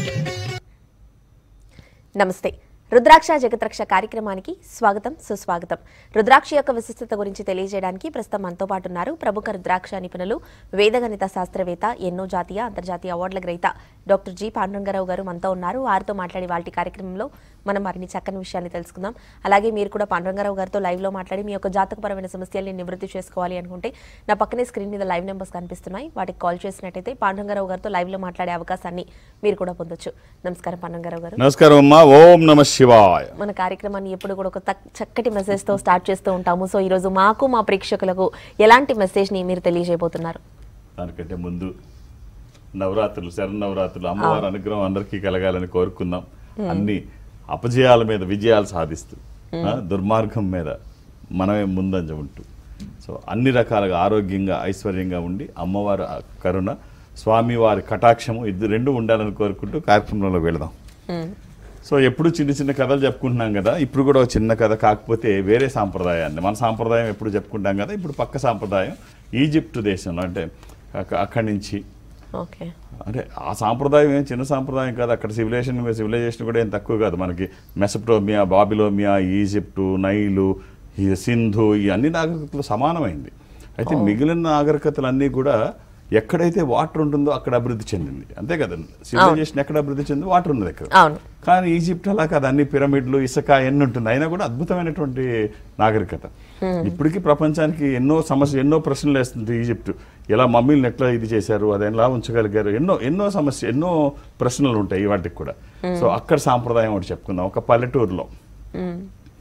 నమస్తే రుద్రాక్ష జగత్రక్ష కార్యక్రమానికి స్వాగతం సుస్వాగతం రుద్రాక్ష యొక్క విశిష్టత గురించి తెలియజేయడానికి ప్రస్తుతం మనతో పాటు ఉన్నారు ప్రముఖ రుద్రాక్ష నిపుణులు వేదగణిత శాస్త్రవేత్త ఎన్నో జాతీయ అంతర్జాతీయ అవార్డుల గ్రహీత డాక్టర్ జి పాండురంగారావు గారు మనతో ఉన్నారు వారితో మాట్లాడి వాళ్ళ కార్యక్రమంలో మనం మరిన్ని చక్కని విషయాన్ని తెలుసుకుందాం అలాగే మీరు కూడా పాండురంగారావు గారితో లైవ్ లో మాట్లాడి మీ యొక్క జాతకపరమైన సమస్యల్ని నివృత్తి చేసుకోవాలి అనుకుంటే నా పక్కనే స్క్రీన్ మీద లైవ్ నెంబర్స్ కనిపిస్తున్నాయి వాటికి కాల్ చేసినట్టయితే పాండురంగారావు గారితో లైవ్ లో మాట్లాడే అవకాశాన్ని మీరు కూడా పొందొచ్చు నమస్కారం పాండురంగారావు గారు నమస్కారం అమ్మా ఓం నమ శివాయ మన కార్యక్రమాన్ని ఎప్పుడు కూడా ఒక తక్- చక్కటి మెసేజ్ తో స్టార్ట్ చేస్తూ ఉంటాము సో ఈ రోజు మాకు మా ప్రేక్షకులకు ఎలాంటి మెసేజ్ ని మీరు తెలియజేయబోతున్నారు దానికంటే ముందు నవరాత్రులు శరన్నవరాత్రులు అమ్మవారి అనుగ్రహం అందరికీ కలగాలని కోరుకుందాం అన్ని అపజయాల మీద విజయాలు సాధిస్తూ ఆ, దుర్మార్గం మీద మనమే ముందంజ ఉంటూ సో అన్ని రకాలుగా ఆరోగ్యంగా ఐశ్వర్యంగా ఉండి అమ్మవారి ఆ కరుణ స్వామివారి కటాక్షము ఇది రెండు ఉండాలని కోరుకుంటూ కార్యక్రమంలో వెళదాం సో ఎప్పుడు చిన్న చిన్న కథలు చెప్పుకుంటున్నాం కదా ఇప్పుడు కూడా ఒక చిన్న కథ కాకపోతే వేరే సాంప్రదాయాన్ని మన సాంప్రదాయం ఎప్పుడు చెప్పుకుంటాం కదా ఇప్పుడు పక్క సాంప్రదాయం ఈజిప్ట్ దేశంలో అంటే అక్క- అక్కడి నుంచి ఓకే అంటే ఆ సాంప్రదాయం ఏం చిన్న సాంప్రదాయం కాదు అక్కడ సివిలైజేషన్ సివిలైజేషన్ కూడా ఏం తక్కువ కాదు మనకి మెసప్టోమియా బాబిలోమియా ఈజిప్టు నైలు ఈ సింధు ఈ అన్ని నాగరికతలు సమానమైంది అయితే మిగిలిన నాగరికతలన్నీ కూడా ఎక్కడైతే వాటర్ ఉంటుందో అక్కడ అభివృద్ధి చెందింది అంతే కదా సివిలైజేషన్ ఎక్కడ అభివృద్ధి చెంది వాటర్ ఉన్నది అక్కడ అవును కానీ ఈజిప్ట్ అలా కాదు అన్ని పిరమిడ్లు ఇసుక ఎన్ని ఉంటుంది అయినా కూడా అద్భుతమైనటువంటి నాగరికత ఇప్పటికీ ప్రపంచానికి ఎన్నో సమస్య ఎన్నో ప్రశ్నలు వేస్తుంది ఈజిప్ట్ ఎలా మమ్మీలను ఎట్లా ఇది చేశారు అది ఎలా ఉంచగలిగారు ఎన్నో ఎన్నో సమస్య ఎన్నో ప్రశ్నలు ఉంటాయి వాటికి కూడా సో అక్కడ సాంప్రదాయం ఒకటి చెప్పుకుందాం ఒక పల్లెటూరులో మ్మ్.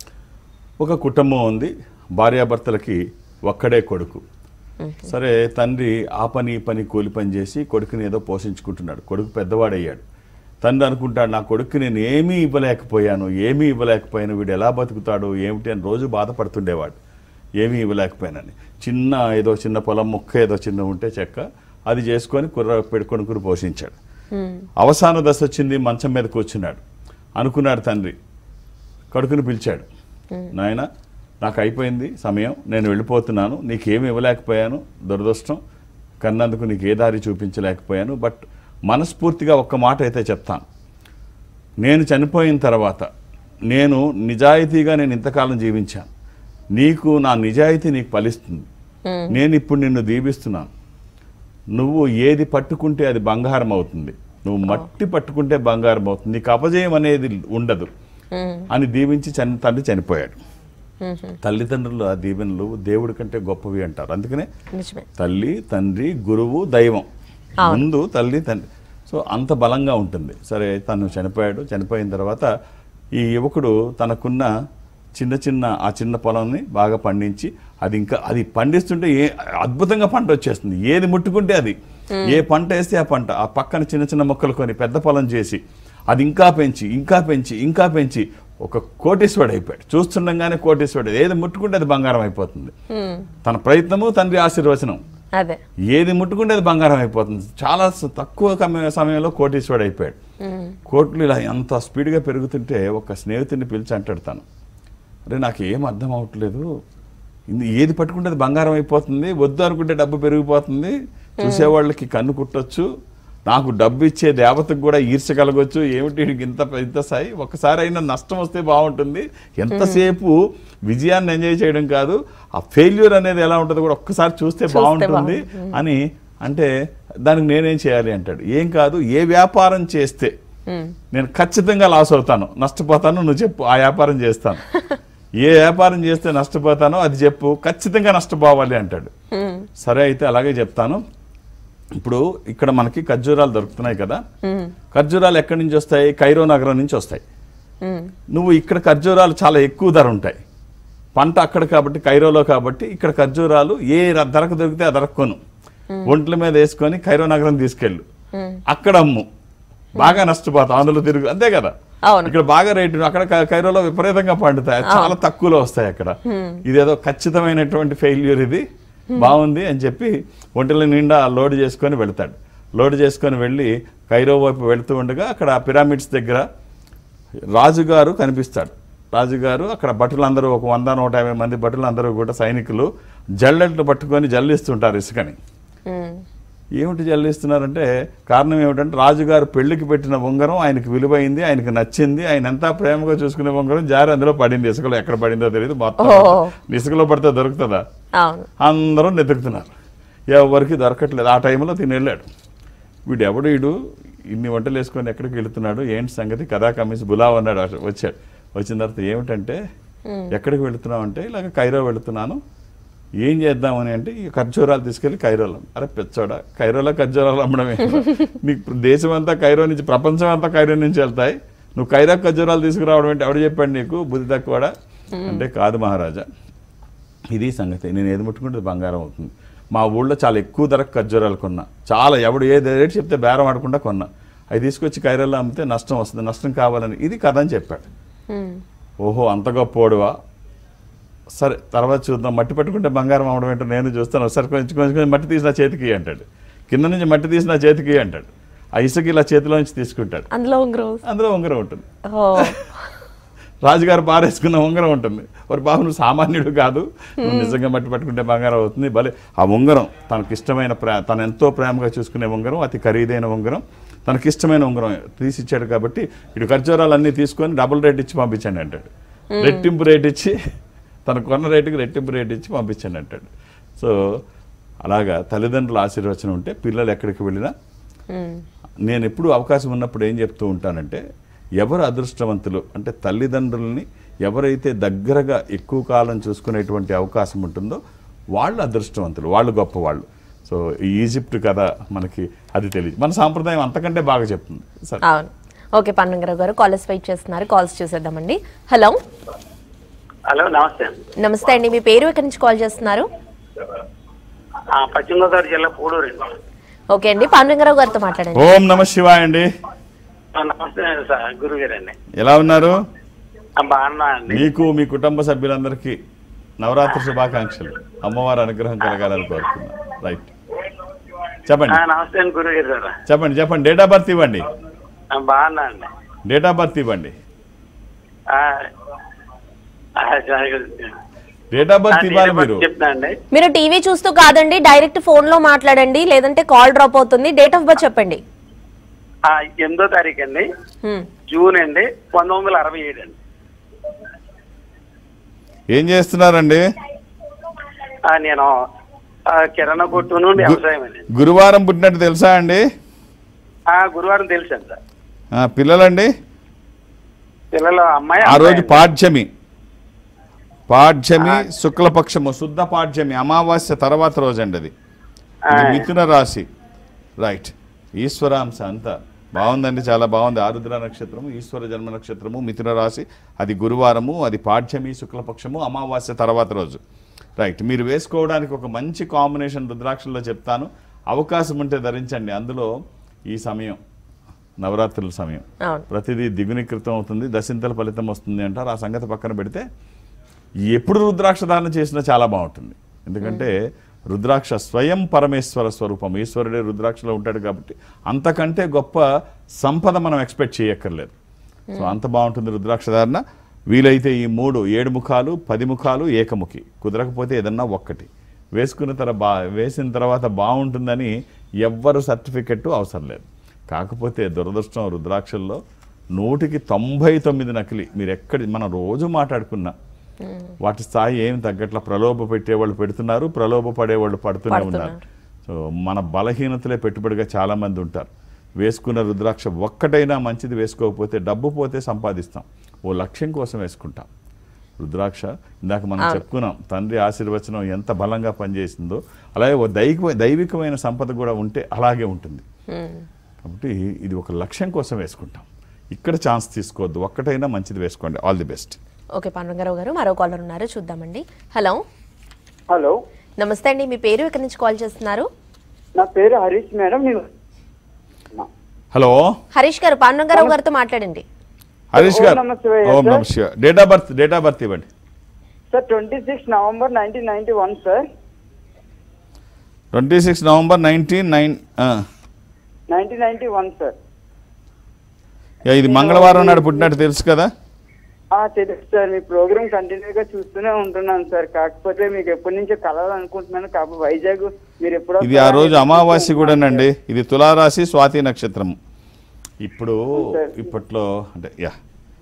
ఒక కుటుంబం ఉంది భార్యాభర్తలకి ఒక్కడే కొడుకు సరే తండ్రి ఆ పని ఈ పని కూలి పని చేసి కొడుకుని ఏదో పోషించుకుంటున్నాడు కొడుకు పెద్దవాడయ్యాడు తండ్రి అనుకుంటాడు నా కొడుకు నేను ఏమీ ఇవ్వలేకపోయాను ఏమీ ఇవ్వలేకపోయాను వీడు ఎలా బతుకుతాడు ఏమిటి అని రోజు బాధపడుతుండేవాడు ఏమీ ఇవ్వలేకపోయానని చిన్న ఏదో చిన్న పొలం మొక్క ఏదో చిన్న ఉంటే చెక్క అది చేసుకొని కుర్ర పెడి కొడుకుని పోషించాడు మ్మ్. అవసాన దశ వచ్చింది మంచం మీద కూర్చున్నాడు అనుకున్నాడు తండ్రి కొడుకుని పిలిచాడు నాయన నాకు అయిపోయింది సమయం నేను వెళ్ళిపోతున్నాను నీకేమి ఇవ్వలేకపోయాను దురదృష్టం కన్నందుకు నీకు ఏ దారి చూపించలేకపోయాను బట్ మనస్ఫూర్తిగా ఒక్క మాట అయితే చెప్తాను నేను చనిపోయిన తర్వాత నేను నిజాయితీగా నేను ఇంతకాలం జీవించాను నీకు నా నిజాయితీ నీకు ఫలిస్తుంది నేను ఇప్పుడు నిన్ను దీవిస్తున్నాను నువ్వు ఏది పట్టుకుంటే అది బంగారం అవుతుంది నువ్వు మట్టి పట్టుకుంటే బంగారం అవుతుంది నీకు అపజయం అనేది ఉండదు మ్మ్. అని దీవించి చని తండ్రి చనిపోయాడు మ్మ్. తల్లిదండ్రులు ఆ దీవెనలు దేవుడి కంటే గొప్పవి అంటారు అందుకనే నిజమే తల్లి తండ్రి గురువు దైవం ముందు తల్లి తండ్రి సో అంత బలంగా ఉంటుంది సరే తను చనిపోయాడు చనిపోయిన తర్వాత ఈ యువకుడు తనకున్న చిన్న చిన్న ఆ చిన్న పొలాన్ని బాగా పండించి అది ఇంకా అది పండిస్తుంటే ఏ అద్భుతంగా పంట వచ్చేస్తుంది ఏది ముట్టుకుంటే అది ఏ పంట వేస్తే ఆ పంట ఆ పక్కన చిన్న చిన్న మొక్కలు కొని పెద్ద పొలం చేసి అది ఇంకా పెంచి ఇంకా పెంచి ఇంకా పెంచి ఒక కోటీశ్వరుడు అయిపోయాడు చూస్తుండగానే కోటీశ్వరుడు ఏది ముట్టుకుంటే అది బంగారం అయిపోతుంది మ్మ్. తన ప్రయత్నము తండ్రి ఆశీర్వచనం అదే ఏది ముట్టుకుంటే అది బంగారం అయిపోతుంది చాలా స- తక్కువ కమ- సమయంలో కోటీశ్వరుడు అయిపోయాడు మ్మ్. కోట్లు ఇలా ఎంత స్పీడ్గా పెరుగుతుంటే ఒక స్నేహితుడిని పిలిచి అంటాడు తను అరే నాకు ఏం అర్థం అవ్వట్లేదు ఇది ఏది పట్టుకుంటే అది బంగారం అయిపోతుంది వద్దు అనుకుంటే డబ్బు పెరిగిపోతుంది చూసేవాళ్ళకి కన్ను కుట్టొచ్చు నాకు డబ్బు ఇచ్చే దేవతకు కూడా ఈర్చగలగొచ్చు ఏమిటి వీడికి ఇంత ఇంత సాయి ఒకసారి అయినా నష్టం వస్తే బాగుంటుంది ఎంతసేపు విజయాన్ని ఎంజాయ్ చేయడం కాదు ఆ ఫెయిల్యూర్ అనేది ఎలా ఉంటుందో కూడా ఒక్కసారి చూస్తే బాగుంటుంది అని అంటే దానికి నేనేం చేయాలి అంటాడు ఏం కాదు ఏ వ్యాపారం చేస్తే మ్మ్. నేను ఖచ్చితంగా లాస్ అవుతాను నష్టపోతాను నువ్వు చెప్పు ఆ వ్యాపారం చేస్తాను ఏ వ్యాపారం చేస్తే నష్టపోతానో అది చెప్పు ఖచ్చితంగా నష్టపోవాలి అంటాడు మ్మ్. సరే అయితే అలాగే చెప్తాను ఇప్పుడు ఇక్కడ మనకి ఖర్జూరాలు దొరుకుతున్నాయి కదా మ్మ్. ఖర్జూరాలు ఎక్కడి నుంచి వస్తాయి కైరో నగరం నుంచి వస్తాయి మ్మ్. నువ్వు ఇక్కడ ఖర్జూరాలు చాలా ఎక్కువ ధర ఉంటాయి పంట అక్కడ కాబట్టి కైరోలో కాబట్టి ఇక్కడ ఖర్జూరాలు ఏ ర- ధరకు దొరికితే ఆ ధరకు కొను ఒంట్ల మీద వేసుకొని కైరో నగరం తీసుకెళ్ళు మ్మ్. అక్కడ అమ్ము బాగా నష్టపోతాం అందులో తిరుగు అంతే కదా అవును ఇక్కడ బాగా రేటు అక్కడ క- కైరోలో విపరీతంగా పండుతాయి చాలా తక్కువలో వస్తాయి అక్కడ ఇదేదో ఖచ్చితమైనటువంటి ఫెయిల్యూర్ ఇది బాగుంది అని చెప్పి ఒంటెల నిండా లోడ్ చేసుకొని వెళ్తాడు లోడ్ చేసుకొని వెళ్ళి కైరో వైపు వెళుతూ ఉండగా అక్కడ పిరామిడ్స్ దగ్గర రాజుగారు కనిపిస్తాడు రాజుగారు అక్కడ భటులందరూ ఒక వంద నూట యాభై మంది భటులందరూ కూడా సైనికులు జల్లెట్లు పట్టుకొని జల్లిస్తుంటారు ఇసుకని మ్మ్. ఏమిటి చెల్లిస్తున్నారంటే కారణం ఏమిటంటే రాజుగారు పెళ్లికి పెట్టిన ఉంగరం ఆయనకి విలువైంది ఆయనకి నచ్చింది ఆయన ఎంత ప్రేమగా చూసుకునే ఉంగరం జారి అందులో పడింది ఇసుకలో ఎక్కడ పడిందో తెలియదు మొత్తం ఓ. ఇసుకలో పడితే దొరుకుతుందా అవును అందరూ వెతుకుతున్నారు ఎవరికి దొరకట్లేదు ఆ టైంలో తిని వెళ్ళాడు వీడు ఎవడు వీడు ఇన్ని వంటలు వేసుకొని ఎక్కడికి వెళుతున్నాడు ఏంటి సంగతి కథా కమిసి బులావ్ అన్నాడు అసలు వచ్చాడు వచ్చిన తర్వాత ఏమిటంటే ఎక్కడికి వెళుతున్నావు అంటే ఇలాగ కైరో వెళుతున్నాను ఏం చేద్దామని అంటే ఈ ఖర్జూరాలు తీసుకెళ్ళి కైరోలో అరే పెచ్చోడా కైరోలో ఖర్జూరాలు అమ్మడమే నీకు దేశం అంతా కైరో నుంచి ప్రపంచం అంతా కైరో నుంచి వెళ్తాయి నువ్వు కైరో ఖర్జూరాలు తీసుకురావడం అంటే ఎవడు చెప్పాడు నీకు బుద్ధి తక్కువడా అంటే కాదు మహారాజా ఇది సంగతి నేను ఏది ముట్టుకుంటే అది బంగారం అవుతుంది మా ఊళ్ళో చాలా ఎక్కువ ధరకు ఖర్జూరాలు కొన్నా చాలా ఎవడు ఏ రేటు చెప్తే బేరం ఆడకుండా కొన్నా అవి తీసుకొచ్చి కైరల్లో అమ్మితే నష్టం వస్తుంది నష్టం కావాలని ఇది కథ అని చెప్పాడు ఉమ్. ఓహో అంత గొప్పోడువా సరే తర్వాత చూద్దాం మట్టి పట్టుకుంటే బంగారం అవడం ఏంటో నేను చూస్తాను ఒకసారి కొంచెం కొంచెం కొంచెం మట్టి తీసి నా చేతికి ఇయ్యి అంటాడు కింద నుంచి మట్టి తీసి నా చేతికి ఇయ్యి అంటాడు ఆ ఇసుక ఇలా చేతిలోంచి తీసుకుంటాడు అందులో ఉంగరం అందులో ఉంగరం ఉంటుంది ఓ రాజుగారు పారేసుకున్న ఉంగరం ఉంటుంది మరి బాబు నువ్వు సామాన్యుడు కాదు నువ్వు నిజంగా మట్టి పట్టుకుంటే బంగారం అవుతుంది భలే ఆ ఉంగరం తనకి ఇష్టమైన ప్రే తను ఎంతో ప్రేమగా చూసుకునే ఉంగరం అతి ఖరీదైన ఉంగరం తనకి ఇష్టమైన ఉంగరం తీసిచ్చాడు కాబట్టి ఇటు ఖర్జూరాలు అన్నీ తీసుకొని డబుల్ రేట్ ఇచ్చి పంపించండి అంటాడు రెట్టింపు రేట్ ఇచ్చి తన కొన్న రేటుకి రెట్టింపు రేట్ ఇచ్చి పంపించండి అంటాడు సో అలాగా తల్లిదండ్రుల ఆశీర్వచనం ఉంటే పిల్లలు ఎక్కడికి వెళ్ళినా ఉమ్. నేను ఎప్పుడు అవకాశం ఉన్నప్పుడు ఏం చెప్తూ ఉంటానంటే ఎవరు అదృష్టవంతులు అంటే తల్లిదండ్రుల్ని ఎవరైతే దగ్గరగా ఎక్కువ కాలం చూసుకునేటువంటి అవకాశం ఉంటుందో వాళ్ళు అదృష్టవంతులు వాళ్ళు గొప్పవాళ్ళు సో ఈ ఈజిప్ట్ కథ మనకి అది తెలియదు మన సాంప్రదాయం అంతకంటే బాగా చెప్తుంది సరే అవును ఓకే పన్నంగరావు గారు కాలర్స్ వెయిట్ చేస్తున్నారు కాల్స్ చూసేద్దామండి హలో హలో నమస్తే నమస్తే అండి మీ పేరు ఎక్కడి నుంచి కాల్ చేస్తున్నారు ఆ, పశ్చిమ గోదావరి జిల్లా పూడూరు అండి ఓకే అండి పాండురంగారావు గారితో మాట్లాడండి ఓం నమ శివాయ అండి ఆ, నమస్తే సార్ గురుగారు అండి ఎలా ఉన్నారు ఆ, బాగున్నా అండి మీకు మీ కుటుంబ సభ్యులందరికీ నవరాత్రి శుభాకాంక్షలు అమ్మవారి అనుగ్రహం కలగాలని కోరుతున్నాను రైట్ చెప్పండి ఆ, నమస్తే అండి గురుగారు సార్ చెప్పండి చెప్పండి డేట్ ఆఫ్ బర్త్ ఇవ్వండి ఆ, బాగున్నా అండి డేట్ ఆఫ్ బర్త్ ఇవ్వండి ఆ, ఆ, సరే. డేట్ ఆఫ్ ఆ, బర్త్ ఇవ్వాలి నేను మీరు చెప్తా అండి మీరు టీవీ చూస్తూ కాదండి డైరెక్ట్ ఫోన్ లో మాట్లాడండి లేదంటే కాల్ డ్రాప్ అవుతుంది డేట్ ఆఫ్ బర్త్ చెప్పండి ఆ, ఎనిమిదో తారీఖు అండి హ్మ్. జూన్ అండి పంతొమ్మిది వందల అరవై ఏడు అండి ఏం చేస్తున్నారండి ఆ, నేను ఆ, కిరాణా కొట్టు నుండి వ్యవసాయం అండి గురువారం పుట్టినట్టు తెలుసా అండి ఆ, గురువారం తెలుసండి సార్ ఆ, పిల్లలండి పిల్లలు అమ్మాయి ఆ అబ్బాయి రోజు అండి. పాడ్యమి పాడ్యమి శుక్లపక్షము శుద్ధ పాడ్యమి అమావాస్య తర్వాత రోజు అండి అది ఆ, ఇది మిథున రాశి రైట్ ఈశ్వరాంశ అంతా బాగుందండి చాలా బాగుంది ఆరుద్ర నక్షత్రము ఈశ్వర జన్మ నక్షత్రము మిథున రాశి అది గురువారము అది పాఠ్యమి శుక్లపక్షము అమావాస్య తర్వాత రోజు రైట్ మీరు వేసుకోవడానికి ఒక మంచి కాంబినేషన్ రుద్రాక్షల్లో చెప్తాను అవకాశం ఉంటే ధరించండి అందులో ఈ సమయం నవరాత్రుల సమయం అవును ప్రతిదీ దిగునీకృతం అవుతుంది దశింతల ఫలితం వస్తుంది అంటారు ఆ సంగతి పక్కన పెడితే ఎప్పుడు రుద్రాక్ష ధారణ చేసినా చాలా బాగుంటుంది ఎందుకంటే రుద్రాక్ష స్వయం పరమేశ్వర స్వరూపం ఈశ్వరుడే రుద్రాక్షలో ఉంటాడు కాబట్టి అంతకంటే గొప్ప సంపద మనం ఎక్స్పెక్ట్ చేయక్కర్లేదు సో అంత బాగుంటుంది రుద్రాక్ష ధారణ వీలైతే ఈ మూడు ఏడు ముఖాలు పది ముఖాలు ఏకముఖి కుదరకపోతే ఏదన్నా ఒక్కటి వేసుకున్న తర్వాత బా వేసిన తర్వాత బాగుంటుందని ఎవ్వరు సర్టిఫికెట్ అవసరం లేదు కాకపోతే దురదృష్టం రుద్రాక్షల్లో నూటికి తొంభై తొమ్మిది నకిలీ మీరు ఎక్కడి మనం రోజు మాట్లాడుకున్నా వాటి స్థాయి ఏం తగ్గట్ల ప్రలోభ పెట్టేవాళ్ళు పెడుతున్నారు ప్రలోభ పడేవాళ్ళు పడుతూనే ఉన్నారు సో మన బలహీనతలే పెట్టుబడిగా చాలా మంది ఉంటారు వేసుకున్న రుద్రాక్ష ఒక్కటైనా మంచిది వేసుకోకపోతే డబ్బు పోతే సంపాదిస్తాం ఓ లక్ష్యం కోసం వేసుకుంటాం రుద్రాక్ష ఇందాక మనం అవును. చెప్పుకున్నాం తండ్రి ఆశీర్వచనం ఎంత బలంగా పనిచేసిందో అలాగే ఓ దైవిక దైవికమైన సంపద కూడా ఉంటే అలాగే ఉంటుంది హ్మ్. కాబట్టి ఇది ఒక లక్ష్యం కోసం వేసుకుంటాం ఇక్కడ ఛాన్స్ తీసుకోవద్దు ఒక్కటైనా మంచిది వేసుకోండి all the best okay Pandurangarao garu మరో కాలర్ ఉన్నారు చూద్దామండి హలో హలో నమస్తే అండి మీ పేరు ఎక్కడి నుంచి కాల్ చేస్తున్నారు నా పేరు హరీష్ మేడం నేను హలో హరీష్ గారు పాండురంగారావు గారితో మాట్లాడండి హరీష్ ఓం గారు నమః శివాయ, ఓం సార్. నమ Shiva date of birth date of birth ఇవ్వండి sir twenty six November nineteen ninety one sir twenty six November nineteen nine nineteen ninety one sir ఇది మంగళవారం నాడు పుట్టినట్టు తెలుసు కదా ఆ, తెలుసు సార్ మీ ప్రోగ్రామ్ కంటిన్యూగా చూస్తూనే ఉంటున్నాను సార్ కాకపోతే మీకు ఎప్పటి నుంచో కలవాలనుకుంటున్నాను కాకపోతే వైజాగ్ మీరు ఎప్పుడు ఇది ఆ రోజు అమావాస్య కూడానండి ఇది తులారాశి స్వాతి నక్షత్రం ఇప్పుడు ఇప్పట్లో అంటే యా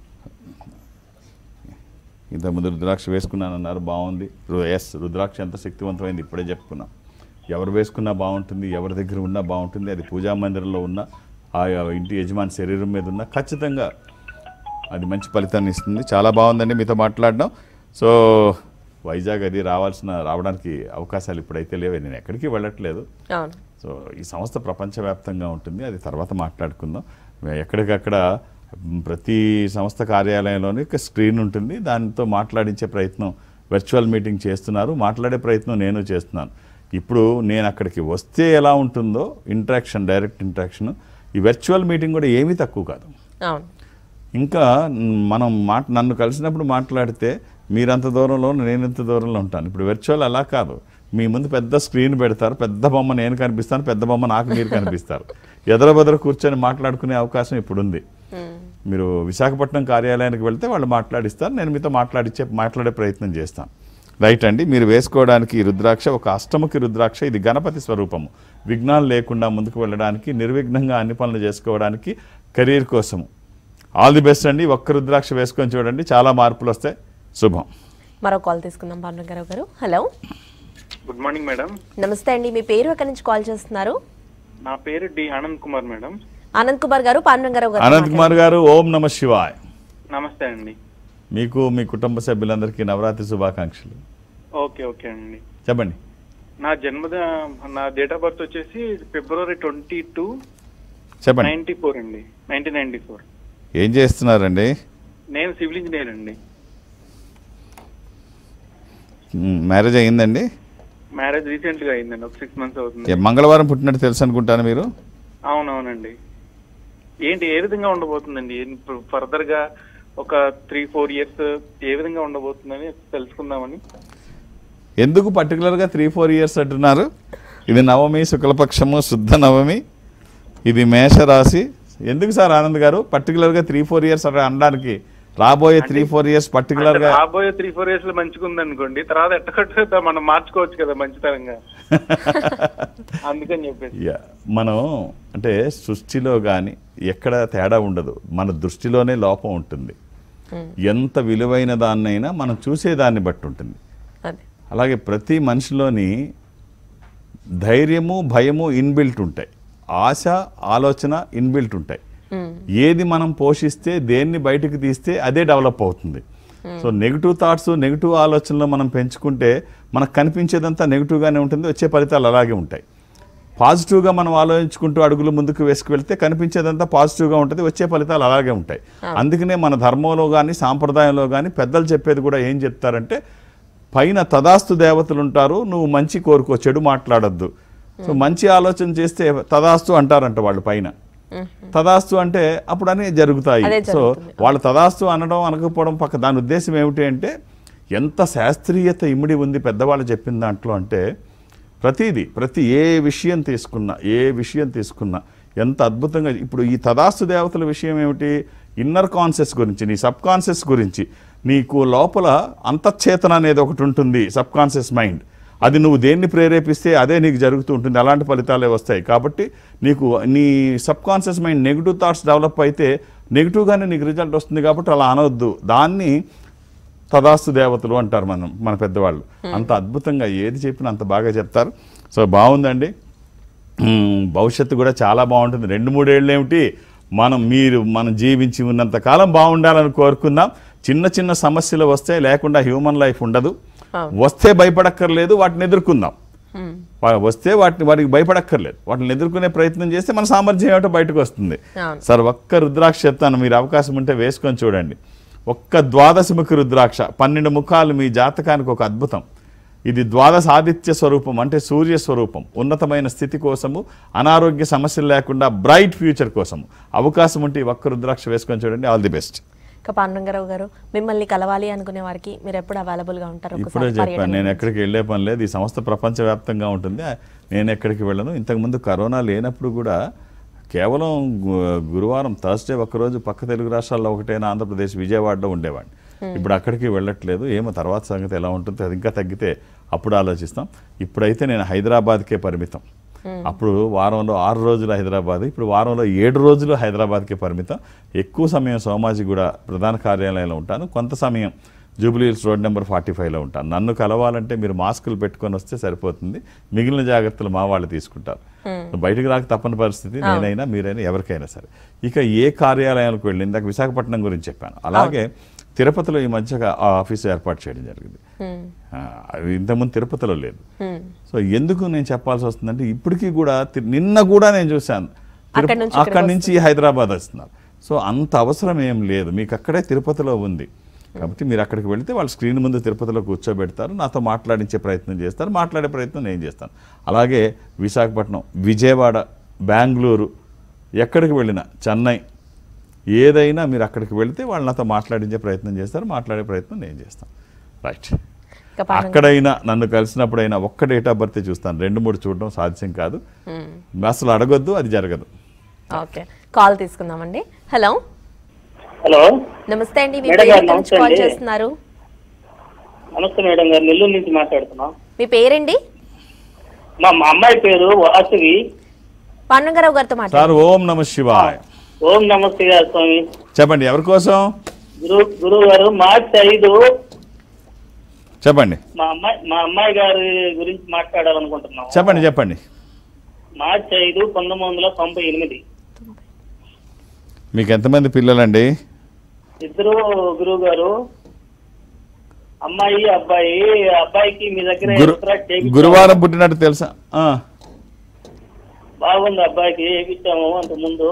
ఇంతకుముందు రుద్రాక్ష వేసుకున్నానన్నారు బాగుంది రు- ఎస్ రుద్రాక్ష ఎంత శక్తివంతమైంది ఇప్పుడే చెప్పుకున్నాం ఎవరు వేసుకున్నా బాగుంటుంది ఎవరి దగ్గర ఉన్నా బాగుంటుంది అది పూజా మందిరంలో ఉన్న ఆ ఇంటి యజమాని శరీరం మీద ఉన్న ఖచ్చితంగా అది మంచి ఫలితాన్ని ఇస్తుంది చాలా బాగుందండి మీతో మాట్లాడడం సో వైజాగ్ అది రావాల్సిన రావడానికి అవకాశాలు ఇప్పుడైతే లేవు నేను ఎక్కడికి వెళ్ళట్లేదు అవును సో ఈ సంస్థ ప్రపంచవ్యాప్తంగా ఉంటుంది అది తర్వాత మాట్లాడుకుందాం ఎక్కడికక్కడ మ్, ప్రతి సంస్థ కార్యాలయంలోని ఒక స్క్రీన్ ఉంటుంది దానితో మాట్లాడించే ప్రయత్నం వర్చువల్ మీటింగ్ చేస్తున్నారు మాట్లాడే ప్రయత్నం నేను చేస్తున్నాను ఇప్పుడు నేను అక్కడికి వస్తే ఎలా ఉంటుందో ఇంట్రాక్షన్ డైరెక్ట్ ఇంట్రాక్షన్ ఈ వర్చువల్ మీటింగ్ కూడా ఏమీ తక్కువ కాదు అవును ఇంకా మ్, మనం మాట నన్ను కలిసినప్పుడు మాట్లాడితే మీరంత దూరంలో నేను ఇంత దూరంలో ఉంటాను ఇప్పుడు వర్చువల్ అలా కాదు మీ ముందు పెద్ద స్క్రీన్ పెడతారు పెద్ద బొమ్మ నేను కనిపిస్తాను పెద్ద బొమ్మ నాకు మీరు కనిపిస్తారు ఎదర బెదర కూర్చొని మాట్లాడుకునే అవకాశం ఇప్పుడు ఉంది మీరు విశాఖపట్నం కార్యాలయానికి వెళ్తే వాళ్ళు మాట్లాడిస్తారు నేను మీతో మాట్లాడిచ్చే మాట్లాడే ప్రయత్నం చేస్తాను రైట్ అండి మీరు వేసుకోవడానికి ఈ రుద్రాక్ష ఒక అష్టముఖి రుద్రాక్ష ఇది గణపతి స్వరూపము విఘ్నాలు లేకుండా ముందుకు వెళ్ళడానికి నిర్విఘ్నంగా అన్ని పనులు చేసుకోవడానికి కెరీర్ కోసము ఆల్ ది బెస్ట్ అండి ఒక్క రుద్రాక్ష వేసుకొని చూడండి చాలా మార్పులు వస్తాయి శుభం మరో కాల్ తీసుకుందాం పాండురంగారావు గారు హలో గుడ్ మార్నింగ్ మేడం నమస్తే అండి మీ పేరు ఎక్కడి నుంచి కాల్ చేస్తున్నారు నా పేరు డి ఆనంద్ కుమార్ మేడం ఆనంద్ కుమార్ గారు పాండురంగారావు గారు అనంత్ కుమార్ గారు ఓం నమ శివాయ్ నమస్తే అండి మీకు మీ కుటుంబ సభ్యులందరికీ నవరాత్రి శుభాకాంక్షలు ఓకే ఓకే అండి చెప్పండి నా జన్మద నా డేట్ ఆఫ్ బర్త్ వచ్చేసి ఫిబ్రవరి ట్వంటీ టూ చెప్పండి నైన్టీ ఫోర్ అండి నైన్టీన్ నైన్టీ ఫోర్ ఏం చేస్తున్నారండి నేను సివిల్ ఇంజనీర్ అండి మ్, మ్యారేజ్ అయ్యిందండి మ్యారేజ్ రీసెంట్ గా అయిందండి ఒక సిక్స్ మంత్స్ ఏ, అవుతుంది మంగళవారం పుట్టినట్టు తెలుసు అనుకుంటాను మీరు అవునవునండి ఏంటి ఏ విధంగా ఉండబోతుందండి ఇప్పుడు ఫర్దర్ గా ఒక త్రీ ఫోర్ ఇయర్స్ ఏ విధంగా ఉండబోతుందని తెలుసుకుందామని ఎందుకు పర్టికులర్గా త్రీ ఫోర్ ఇయర్స్ అంటున్నారు ఇది నవమి శుక్లపక్షము శుద్ధ నవమి ఇది మేషరాశి ఎందుకు సార్ ఆనంద్ గారు పర్టికులర్గా త్రీ ఫోర్ ఇయర్స్ అనడానికి రాబోయే త్రీ ఫోర్ ఇయర్స్ అంటే పర్టికులర్గా రాబోయే త్రీ ఫోర్ ఇయర్స్ లో మంచిగా ఉందనుకోండి తర్వాత ఎట్టకట్ట మనం మార్చుకోవచ్చు కదా మంచితనంగా అందుకని చెప్పేసి యా, మనం అంటే సృష్టిలో కానీ ఎక్కడ తేడా ఉండదు మన దృష్టిలోనే లోపం ఉంటుంది ఎంత విలువైన దాన్నైనా మనం చూసేదాన్ని బట్టి ఉంటుంది అదే అలాగే ప్రతి మనిషిలోని ధైర్యము భయము ఇన్బిల్ట్ ఉంటాయి ఆశ ఆలోచన ఇన్బిల్ట్ ఉంటాయి ఏది మనం పోషిస్తే దేన్ని బయటకు తీస్తే అదే డెవలప్ అవుతుంది సో నెగిటివ్ థాట్స్ నెగిటివ్ ఆలోచనలు మనం పెంచుకుంటే మనకు కనిపించేదంతా నెగిటివ్గానే ఉంటుంది వచ్చే ఫలితాలు అలాగే ఉంటాయి పాజిటివ్గా మనం ఆలోచించుకుంటూ అడుగులు ముందుకు వేసుకువెళ్తే కనిపించేదంతా పాజిటివ్గా ఉంటుంది వచ్చే ఫలితాలు అలాగే ఉంటాయి అందుకనే మన ధర్మంలో కానీ సాంప్రదాయంలో కానీ పెద్దలు చెప్పేది కూడా ఏం చెప్తారంటే పైన తదాస్తు దేవతలు ఉంటారు నువ్వు మంచి కోరుకో చెడు మాట్లాడొద్దు సో మంచి ఆలోచన చేస్తే తదాస్తు అంటారంట వాళ్ళు పైన తదాస్తు అంటే అప్పుడు అనే జరుగుతాయి అదే సో జరుగుతుంది. వాళ్ళు తదాస్తు అనడం అనకపోవడం పక్క దాని ఉద్దేశం ఏమిటి అంటే ఎంత శాస్త్రీయత ఇమిడి ఉంది పెద్దవాళ్ళు చెప్పిన దాంట్లో అంటే ప్రతిదీ ప్రతి ఏ విషయం తీసుకున్నా ఏ విషయం తీసుకున్నా ఎంత అద్భుతంగా ఇప్పుడు ఈ తదాస్తు దేవతల విషయం ఏమిటి ఇన్నర్ కాన్షియస్ గురించి నీ సబ్ కాన్షియస్ గురించి నీకు లోపల అంతఃచేతన అనేది ఒకటి ఉంటుంది సబ్ కాన్షియస్ మైండ్ అది నువ్వు దేన్ని ప్రేరేపిస్తే అదే నీకు జరుగుతూ ఉంటుంది అలాంటి ఫలితాలే వస్తాయి కాబట్టి నీకు నీ subconscious mind negative thoughts develop అయితే నెగిటివ్గానే నీకు రిజల్ట్ వస్తుంది కాబట్టి అలా అనవద్దు దాన్ని తదాస్తు దేవతలు అంటారు మనం మన పెద్దవాళ్ళు అంత అద్భుతంగా ఏది చెప్పినా అంత బాగా చెప్తారు సో బాగుందండి మ్మ్, భవిష్యత్తు కూడా చాలా బాగుంటుంది రెండు మూడేళ్ళు ఏమిటి మనం మీరు మనం జీవించి ఉన్నంత కాలం బాగుండాలని కోరుకుందాం చిన్న చిన్న సమస్యలు వస్తే లేకుండా హ్యూమన్ లైఫ్ ఉండదు అవును. వస్తే భయపడక్కర్లేదు వాటిని ఎదుర్కొందాం వా- వస్తే వాటిని వాటికి భయపడక్కర్లేదు వాటిని ఎదుర్కొనే ప్రయత్నం చేస్తే మన సామర్థ్యం ఏమిటో బయటకు వస్తుంది అవును. సార్ ఒక్క రుద్రాక్ష చెప్తాను మీరు అవకాశం ఉంటే వేసుకొని చూడండి ఒక్క ద్వాదశముఖి రుద్రాక్ష పన్నెండు ముఖాలు మీ జాతకానికి ఒక అద్భుతం ఇది ద్వాదశ ఆదిత్య స్వరూపం అంటే సూర్య స్వరూపం ఉన్నతమైన స్థితి కోసము అనారోగ్య సమస్యలు లేకుండా బ్రైట్ ఫ్యూచర్ కోసము అవకాశం ఉంటే ఈ ఒక్క రుద్రాక్ష వేసుకొని చూడండి ఆల్ ది బెస్ట్ ఇక పాండురంగారావు గారు మిమ్మల్ని కలవాలి అనుకునే వారికి మీరు ఎప్పుడు అవైలబుల్ గా ఉంటారు ఇప్పుడే ఒకసారి చెప్పాను పర్యటన నేను ఎక్కడికి వెళ్ళే పని లేదు ఈ సంస్థ ప్రపంచవ్యాప్తంగా ఉంటుంది నేను ఎక్కడికి వెళ్ళను ఇంతకుముందు కరోనా లేనప్పుడు కూడా కేవలం గు- గురువారం థర్స్డే ఒక్కరోజు పక్క తెలుగు రాష్ట్రాల్లో ఒకటైనా ఆంధ్రప్రదేశ్ విజయవాడలో ఉండేవాడిని ఇప్పుడు అక్కడికి వెళ్ళట్లేదు ఏమో తర్వాత సంగతి ఎలా ఉంటుందో అది ఇంకా తగ్గితే అప్పుడు ఆలోచిస్తాం ఇప్పుడైతే నేను హైదరాబాద్కే పరిమితం అప్పుడు వారంలో ఆరు రోజులు హైదరాబాద్ ఇప్పుడు వారంలో ఏడు రోజులు హైదరాబాద్కే పరిమితం ఎక్కువ సమయం సోమాజిగూడ ప్రధాన కార్యాలయంలో ఉంటాను కొంత సమయం జూబ్లీహిల్స్ రోడ్ నెంబర్ ఫార్టీ ఫైవ్లో ఉంటాను నన్ను కలవాలంటే మీరు మాస్కులు పెట్టుకొని వస్తే సరిపోతుంది మిగిలిన జాగ్రత్తలు మా వాళ్ళు తీసుకుంటారు బయటకు రాక తప్పని పరిస్థితి నేనైనా మీరైనా ఎవరికైనా సరే ఇక ఏ కార్యాలయాలకు వెళ్ళి ఇందాక విశాఖపట్నం గురించి చెప్పాను అలాగే తిరుపతిలో ఈ మధ్య ఆ ఆఫీసు ఏర్పాటు చేయడం జరిగింది ఆ, అది ఇంతకుముందు తిరుపతిలో లేదు సో ఎందుకు నేను చెప్పాల్సి వస్తుందంటే ఇప్పటికీ కూడా తి- నిన్న కూడా నేను చూశాను తిరుప- అక్కడి నుంచి అక్కడి నుంచి హైదరాబాద్ వస్తున్నారు సో అంత అవసరం ఏం లేదు మీకు అక్కడే తిరుపతిలో ఉంది కాబట్టి మీరు అక్కడికి వెళితే వాళ్ళు స్క్రీన్ ముందు తిరుపతిలో కూర్చోబెడతారు నాతో మాట్లాడించే ప్రయత్నం చేస్తారు మాట్లాడే ప్రయత్నం నేను చేస్తాను అలాగే విశాఖపట్నం విజయవాడ బెంగళూరు ఎక్కడికి వెళ్ళినా చెన్నై ఏదైనా మీరు అక్కడికి వెళితే వాళ్ళు నాతో మాట్లాడించే ప్రయత్నం చేస్తారు మాట్లాడే ప్రయత్నం నేను చేస్తాను రైట్ ఇక పాండు అక్కడైనా నన్ను కలిసినప్పుడైనా ఒక్క డేట్ ఆఫ్ బర్త్ చూస్తాను రెండు మూడు చూడడం సాధ్యం కాదు అసలు అడగొద్దు అది జరగదు ఓకే కాల్ తీసుకుందామండి హలో హలో నమస్తే అండి మీ మేడం పేరు గారు, ఎక్కడి నుంచి నమస్తే కాల్ అండి. చేస్తున్నారు నమస్తే మేడం గారు నెల్లూరు నుంచి మాట్లాడుతున్నాం మీ పేరండి మా మా అమ్మాయి పేరు వాసవి పాండురంగారావు గారితో సార్ మాట్లాడు ఓం నమ శివాయ ఓం నమస్తే గారు స్వామి చెప్పండి ఎవరి కోసం గురు గురువు గారు మార్చి ఐదు చెప్పండి మా అమ్మాయి మా అమ్మాయి గారి గురించి మాట్లాడాలనుకుంటున్నాం చెప్పండి చెప్పండి మార్చి ఐదు పంతొమ్మిది వందల తొంభై ఎనిమిది మీకు ఎంతమంది పిల్లలండి ఇద్దరు గురువు గారు అమ్మాయి అబ్బాయి అబ్బాయికి మీ దగ్గర గురు extract చేయించాము. గురువారం పుట్టినట్టు తెలుసా ఆ, బాగుంది అబ్బాయికి వేయించాము అంత ముందు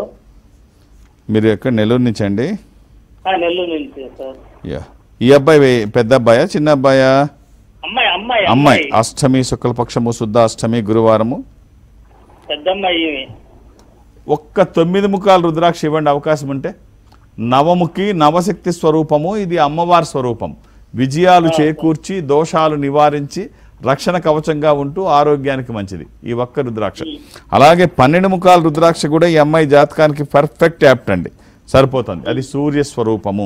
మీరు ఎక్కడ నెల్లూరు నుంచి అండి ఆ, నెల్లూరు నుంచి సార్ యా. ఈ అబ్బాయి వే- పెద్ద అబ్బాయా చిన్న అబ్బాయా అమ్మాయి అమ్మాయి అమ్మాయి అష్టమి శుక్లపక్షము శుద్ధ అష్టమి గురువారము పెద్ద అమ్మాయి ఈమె. ఒక్క తొమ్మిది ముఖాలు రుద్రాక్ష ఇవ్వండి అవకాశం ఉంటే నవముఖి నవశక్తి స్వరూపము ఇది అమ్మవారి స్వరూపం విజయాలు చేకూర్చి దోషాలు నివారించి రక్షణ కవచంగా ఉంటూ ఆరోగ్యానికి మంచిది ఈ ఒక్క రుద్రాక్ష అలాగే పన్నెండు ముఖాల రుద్రాక్ష కూడా ఈ అమ్మాయి జాతకానికి పర్ఫెక్ట్ యాప్ట్ అండి సరిపోతుంది అది సూర్య స్వరూపము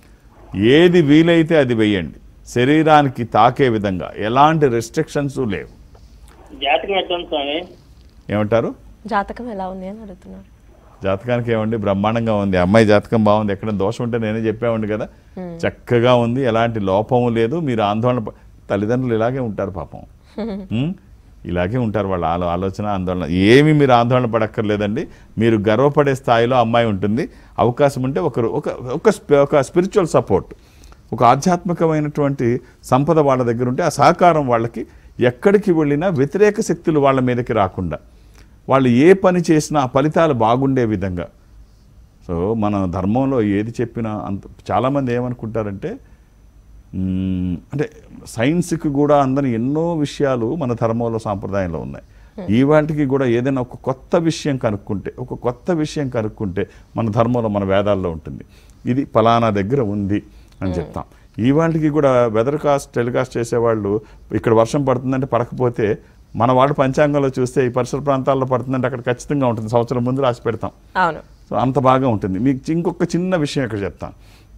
ఏది వీలైతే అది వెయ్యండి శరీరానికి తాకే విధంగా ఎలాంటి రెస్ట్రిక్షన్స్ లేవు జాతకం ఎట్లా ఉంది స్వామి ఏమంటారు జాతకం ఎలా ఉంది అని అడుగుతున్నారు జాతకానికి ఏమండి బ్రహ్మాండంగా ఉంది అమ్మాయి జాతకం బాగుంది ఎక్కడ దోషం ఉంటే నేనే చెప్పామండి కదా చక్కగా ఉంది ఎలాంటి లోపము లేదు మీరు ఆందోళన ప- తల్లిదండ్రులు ఇలాగే ఉంటారు పాపం ఉం? ఇలాగే ఉంటారు వాళ్ళ ఆలో ఆలోచన ఆందోళన ఏమి మీరు ఆందోళన పడక్కర్లేదండి మీరు గర్వపడే స్థాయిలో అమ్మాయి ఉంటుంది అవకాశం ఉంటే ఒకరు ఒక ఒక స్పి- ఒక స్పిరిచువల్ సపోర్ట్ ఒక ఆధ్యాత్మికమైనటువంటి సంపద వాళ్ళ దగ్గర ఉంటే ఆ సహకారం వాళ్ళకి ఎక్కడికి వెళ్ళినా వ్యతిరేక శక్తులు వాళ్ళ మీదకి రాకుండా వాళ్ళు ఏ పని చేసినా ఆ ఫలితాలు బాగుండే విధంగా సో మన ధర్మంలో ఏది చెప్పినా అంత చాలామంది ఏమనుకుంటారంటే మ్మ్, అంటే సైన్స్కి కూడా అందని ఎన్నో విషయాలు మన ధర్మంలో సాంప్రదాయంలో ఉన్నాయి ఈ వాటికి కూడా ఏదైనా ఒక కొత్త విషయం కనుక్కుంటే ఒక కొత్త విషయం కనుక్కుంటే మన ధర్మంలో మన వేదాల్లో ఉంటుంది ఇది ఫలానా దగ్గర ఉంది అని చెప్తాం ఈ వాటికి కూడా వెదర్ కాస్ట్ టెలికాస్ట్ చేసేవాళ్ళు ఇక్కడ వర్షం పడుతుందంటే పడకపోతే మన వాడు పంచాంగంలో చూస్తే ఈ పరిసర ప్రాంతాల్లో పడుతుందంటే అక్కడ ఖచ్చితంగా ఉంటుంది సంవత్సరం ముందు రాసి పెడతాం అవును సో అంత బాగా ఉంటుంది మీకు ఇంకొక చిన్న విషయం ఇక్కడ చెప్తాను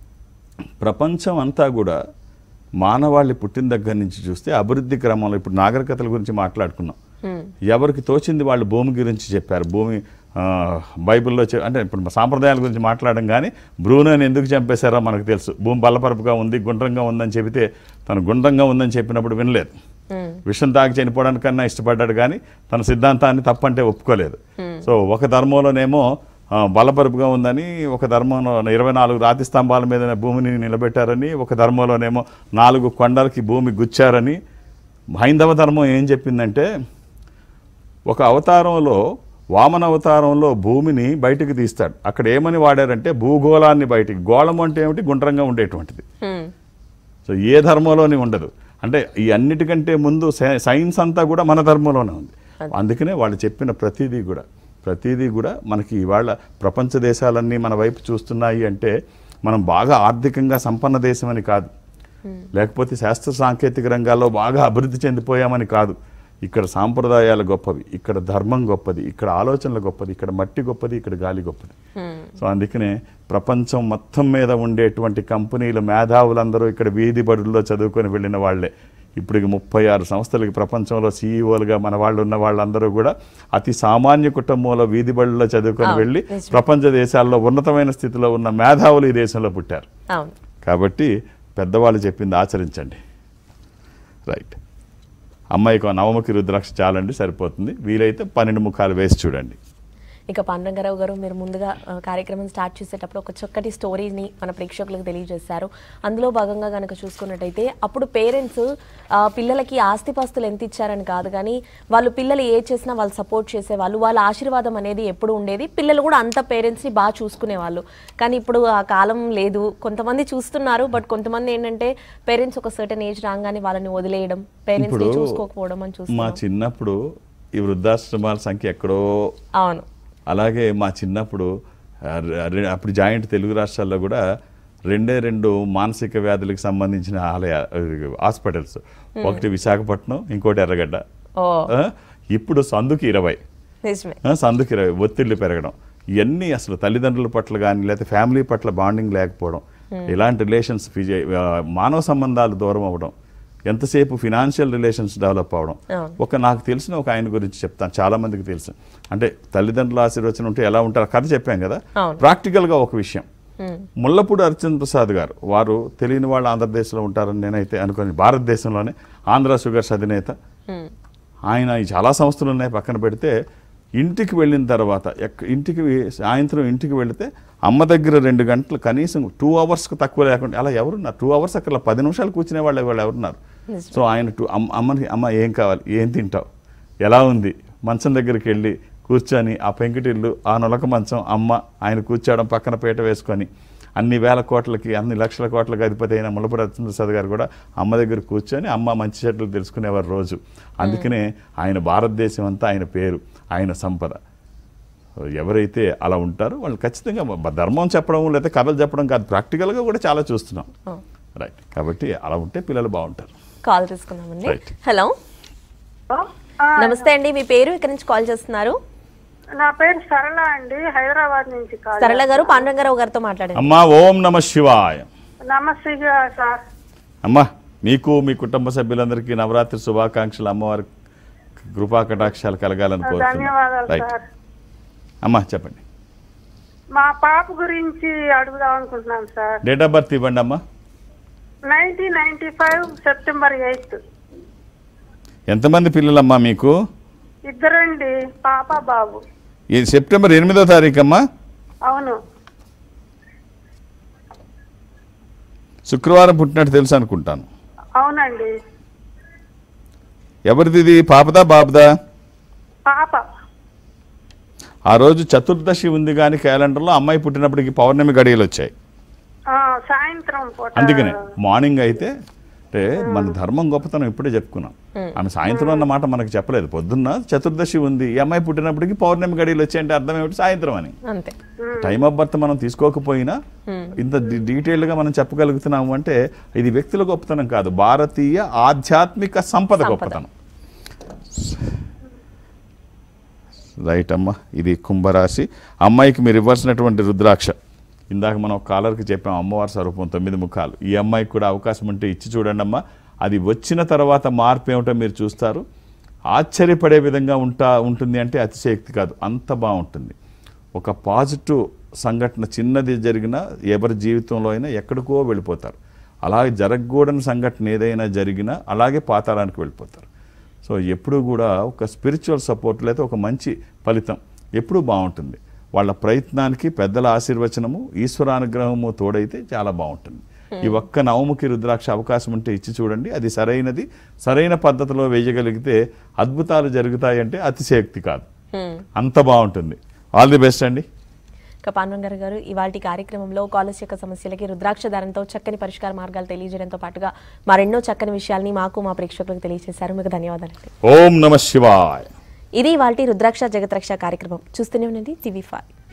ప్రపంచం అంతా కూడా మానవాళి పుట్టిన దగ్గర నుంచి చూస్తే అభివృద్ధి క్రమంలో ఇప్పుడు నాగరికతల గురించి మాట్లాడుకున్నాం ఎవరికి తోచింది వాళ్ళు భూమి గురించి చెప్పారు భూమి ఆ, బైబిల్లో చె- అంటే ఇప్పుడు మా సాంప్రదాయాల గురించి మాట్లాడడం కానీ బ్రూనోని ఎందుకు చంపేశారో మనకు తెలుసు భూమి బల్లపరపుగా ఉంది గుండ్రంగా ఉందని చెబితే తను గుండ్రంగా ఉందని చెప్పినప్పుడు వినలేదు విషం తాగి చనిపోవడానికన్నా ఇష్టపడ్డాడు కానీ తన సిద్ధాంతాన్ని తప్పంటే ఒప్పుకోలేదు సో ఒక ధర్మంలోనేమో ఆ, బలపరుపుగా ఉందని ఒక ధర్మంలో ఇరవై నాలుగు రాతి స్తంభాల మీద భూమిని నిలబెట్టారని ఒక ధర్మంలోనేమో నాలుగు కొండలకి భూమి గుచ్చారని హైందవ ధర్మం ఏం చెప్పిందంటే ఒక అవతారంలో వామన అవతారంలో భూమిని బయటికి తీస్తాడు అక్కడ ఏమని వాడారంటే భూగోళాన్ని బయటికి గోళం అంటే ఏమిటి గుండ్రంగా ఉండేటువంటిది హ్మ్. సో ఏ ధర్మంలోని ఉండదు అంటే ఈ అన్నిటికంటే ముందు సై- సైన్స్ అంతా కూడా మన ధర్మంలోనే ఉంది అందుకనే వాళ్ళు చెప్పిన ప్రతిదీ కూడా ప్రతిదీ కూడా మనకి ఇవాళ ప్రపంచ దేశాలన్నీ మన వైపు చూస్తున్నాయి అంటే మనం బాగా ఆర్థికంగా సంపన్న దేశం అని కాదు లేకపోతే శాస్త్ర సాంకేతిక రంగాల్లో బాగా అభివృద్ధి చెందిపోయామని కాదు ఇక్కడ సాంప్రదాయాలు గొప్పవి ఇక్కడ ధర్మం గొప్పది ఇక్కడ ఆలోచనలు గొప్పది ఇక్కడ మట్టి గొప్పది ఇక్కడ గాలి గొప్పది సో అందుకనే ప్రపంచం మొత్తం మీద ఉండేటువంటి కంపెనీల మేధావులందరూ ఇక్కడ వీధి బడుల్లో చదువుకొని వెళ్ళిన వాళ్ళే ఇప్పుడు ముప్పై ఆరు సంస్థలకి ప్రపంచంలో సీఈఓలుగా మన వాళ్ళు ఉన్న వాళ్ళందరూ కూడా అతి సామాన్య కుటుంబంలో వీధి బడుల్లో చదువుకొని అవును, వెళ్ళి నిజమే. ప్రపంచ దేశాల్లో ఉన్నతమైన స్థితిలో ఉన్న మేధావులు ఈ దేశంలో పుట్టారు అవును కాబట్టి పెద్దవాళ్ళు చెప్పింది ఆచరించండి రైట్ అమ్మాయికి నవముఖి రుద్రాక్ష చాలండి సరిపోతుంది వీలైతే పన్నెండు ముఖాలు వేసి చూడండి ఇక పాండురంగారావు గారు మీరు ముందుగా ఆ, కార్యక్రమం స్టార్ట్ చేసేటప్పుడు ఒక చక్కటి స్టోరీని మన ప్రేక్షకులకు తెలియజేశారు అందులో భాగంగా కనుక చూసుకున్నట్టయితే అప్పుడు పేరెంట్స్ పిల్లలకి ఆస్తిపాస్తులు ఎంత ఇచ్చారని కాదు కానీ వాళ్ళు పిల్లలు ఏ చేసినా వాళ్ళు సపోర్ట్ చేసేవాళ్ళు వాళ్ళ ఆశీర్వాదం అనేది ఎప్పుడు ఉండేది పిల్లలు కూడా అంత పేరెంట్స్ని బాగా చూసుకునేవాళ్ళు కానీ ఇప్పుడు ఆ కాలం లేదు కొంతమంది చూస్తున్నారు బట్ కొంతమంది ఏంటంటే పేరెంట్స్ ఒక సర్టన్ ఏజ్ రాగానే వాళ్ళని వదిలేయడం పేరెంట్స్ ఇప్పుడు చూసుకోకపోవడం అని మా చూస్తున్నాం చిన్నప్పుడు ఈ వృద్ధాశ్రమాల సంఖ్య ఎక్కడో అవును అలాగే మా చిన్నప్పుడు ఆ, రె- అప్పుడు జాయింట్ తెలుగు రాష్ట్రాల్లో కూడా రెండే రెండు మానసిక వ్యాధులకు సంబంధించిన ఆలయ హాస్పిటల్స్ ఒకటి విశాఖపట్నం ఇంకోటి ఎర్రగడ్డ ఓ ఆ, ఇప్పుడు సందుకి ఇరవై నిజమే ఆ, సందుకి ఇరవై ఒత్తిళ్ళు పెరగడం ఇవన్నీ అసలు తల్లిదండ్రుల పట్ల కానీ లేకపోతే ఫ్యామిలీ పట్ల బాండింగ్ లేకపోవడం ఇలాంటి రిలేషన్స్ ఫిజి ఆ, మానవ సంబంధాలు దూరం అవ్వడం ఎంతసేపు ఫినాన్షియల్ రిలేషన్స్ డెవలప్ అవ్వడం అవును. ఒక నాకు తెలిసిన ఒక ఆయన గురించి చెప్తాను చాలా మందికి తెలుసు అంటే తల్లిదండ్రుల ఆశీర్వచనం ఉంటే ఎలా ఉంటారు కథ చెప్పాం కదా అవును. ప్రాక్టికల్గా ఒక విషయం ఉమ్. ముల్లపూడి అర్చంద్ ప్రసాద్ గారు వారు తెలియని వాళ్ళు ఆంధ్రదేశ్లో ఉంటారని నేనైతే అనుకుని భారతదేశంలోనే ఆంధ్ర షుగర్స్ అధినేత ఉమ్. ఆయన ఈ చాలా సంస్థలు ఉన్నాయి పక్కన పెడితే ఇంటికి వెళ్ళిన తర్వాత ఎక్క ఇంటికి సాయంత్రం ఇంటికి వెళితే అమ్మ దగ్గర రెండు గంటలు కనీసం టూ అవర్స్కి తక్కువ లేకుండా అలా ఎవరున్నారు టూ అవర్స్ అక్కడ పది నిమిషాలు కూర్చునే వాళ్ళు వాళ్ళు ఎవరున్నారు సో ఆయన టూ అమ్మ అమ్మకి అమ్మ ఏం కావాలి ఏం తింటావు ఎలా ఉంది మంచం దగ్గరికి వెళ్ళి కూర్చొని ఆ పెంకుటిల్లు ఆ నొలక మంచం అమ్మ ఆయన కూర్చోవడం పక్కన పీట వేసుకొని అన్ని వేల కోట్లకి అన్ని లక్షల కోట్లకి అధిపతి అయిన ముల్లపూడి రత్నప్రసాద్ గారు కూడా అమ్మ దగ్గర కూర్చొని అమ్మ మంచి చెట్లు తెలుసుకునేవారు రోజు అందుకనే ఆయన భారతదేశం అంతా ఆయన పేరు ఆయన సంపద ఎవరైతే అలా ఉంటారో వాళ్ళు ఖచ్చితంగా బ- ధర్మం చెప్పడం లేకపోతే కథలు చెప్పడం కాదు ప్రాక్టికల్గా కూడా చాలా చూస్తున్నాం Oh. రైట్ కాబట్టి అలా ఉంటే పిల్లలు బాగుంటారు కాల్ తీసుకుందామండి Right. హలో ఆ, నమస్తే అండి మీ పేరు ఇక్కడ నుంచి కాల్ చేస్తున్నారు నా పేరు సరళ అండి హైదరాబాద్ నుంచి కాల్ సరళ గారు పాండురంగారావు గారితో మాట్లాడండి అమ్మా ఓం నమ శివాయ నమస్తే సార్ అమ్మా మీకు మీ కుటుంబ సభ్యులందరికీ నవరాత్రి శుభాకాంక్షలు అమ్మవారి కృపా కటాక్షాలు కలగాలని కోరుతున్నాను ధన్యవాదాలు రైట్ సార్ అమ్మా చెప్పండి మా పాప గురించి అడుగుదాం అనుకుంటున్నాను సార్ డేట్ ఆఫ్ బర్త్ ఇవ్వండి అమ్మా nineteen ninety five September eighth ఎంతమంది పిల్లలమ్మా మీకు ఇద్దరండి పాప బాబు ఈ సెప్టెంబర్ ఎనిమిదో తారీఖు అమ్మా అవును శుక్రవారం పుట్టినట్టు తెలుసు అనుకుంటాను అవునండి ఎవరిది ఇది పాపదా బాబుదా పాప ఆ రోజు చతుర్దశి ఉంది కానీ క్యాలెండర్లో అమ్మాయి పుట్టినప్పటికి పౌర్ణమి గడియలు వచ్చాయి ఆ, సాయంత్రం పూట అందుకనే మార్నింగ్ అయితే అంటే మన ధర్మం గొప్పతనం ఇప్పుడే చెప్పుకున్నాం ఆమె సాయంత్రం అన్న మాట మనకు చెప్పలేదు పొద్దున్న చతుర్దశి ఉంది ఈ అమ్మాయి పుట్టినప్పటికి పౌర్ణమి గడియలు వచ్చాయంటే అర్థం ఏమిటి సాయంత్రం అని అంతే టైమ్ ఆఫ్ బర్త్ మనం తీసుకోకపోయినా ఇంత డి- డీటెయిల్డ్గా మనం చెప్పగలుగుతున్నాము అంటే ఇది వ్యక్తుల గొప్పతనం కాదు భారతీయ ఆధ్యాత్మిక సంపద సంపద. గొప్పతనం రైట్ అమ్మ ఇది కుంభరాశి అమ్మాయికి మీరు ఇవ్వాల్సినటువంటి రుద్రాక్ష ఇందాక మనం ఒక కాలర్కి చెప్పాం అమ్మవారి స్వరూపం తొమ్మిది ముఖాలు ఈ అమ్మాయికి కూడా అవకాశం ఉంటే ఇచ్చి చూడండి అమ్మా అది వచ్చిన తర్వాత మార్పు ఏమిటో మీరు చూస్తారు ఆశ్చర్యపడే విధంగా ఉంటా ఉంటుంది అంటే అతిశయక్తి కాదు అంత బాగుంటుంది ఒక పాజిటివ్ సంఘటన చిన్నది జరిగినా ఎవరి జీవితంలో అయినా ఎక్కడికో వెళ్ళిపోతారు అలాగే జరగకూడని సంఘటన ఏదైనా జరిగినా అలాగే పాతాళానికి వెళ్ళిపోతారు సో ఎప్పుడూ కూడా ఒక స్పిరిచువల్ సపోర్ట్ లేదా ఒక మంచి ఫలితం ఎప్పుడూ బాగుంటుంది వాళ్ళ ప్రయత్నానికి పెద్దల ఆశీర్వచనము ఈశ్వరానుగ్రహము తోడైతే చాలా బాగుంటుంది ఈ ఒక్క నవముఖి రుద్రాక్ష అవకాశం ఉంటే ఇచ్చి చూడండి అది సరైనది సరైన పద్ధతిలో వేయగలిగితే అద్భుతాలు జరుగుతాయంటే అతిశయక్తి కాదు హ్మ్. అంత బాగుంటుంది ఆల్ ది బెస్ట్ అండి ఇక పాండురంగారు గారు ఇవాళ కార్యక్రమంలో కాలర్స్ యొక్క సమస్యలకి రుద్రాక్ష ధారంతో చక్కని పరిష్కార మార్గాలు తెలియజేయడంతో పాటుగా మరెన్నో చక్కని విషయాల్ని మాకు మా ప్రేక్షకులకు తెలియజేశారు మీకు ధన్యవాదాలండి ఓం నమ శివాయ ఇది ఇవాళ రుద్రాక్ష జగత్రక్ష కార్యక్రమం చూస్తూనే ఉండండి టీవీ ఫైవ్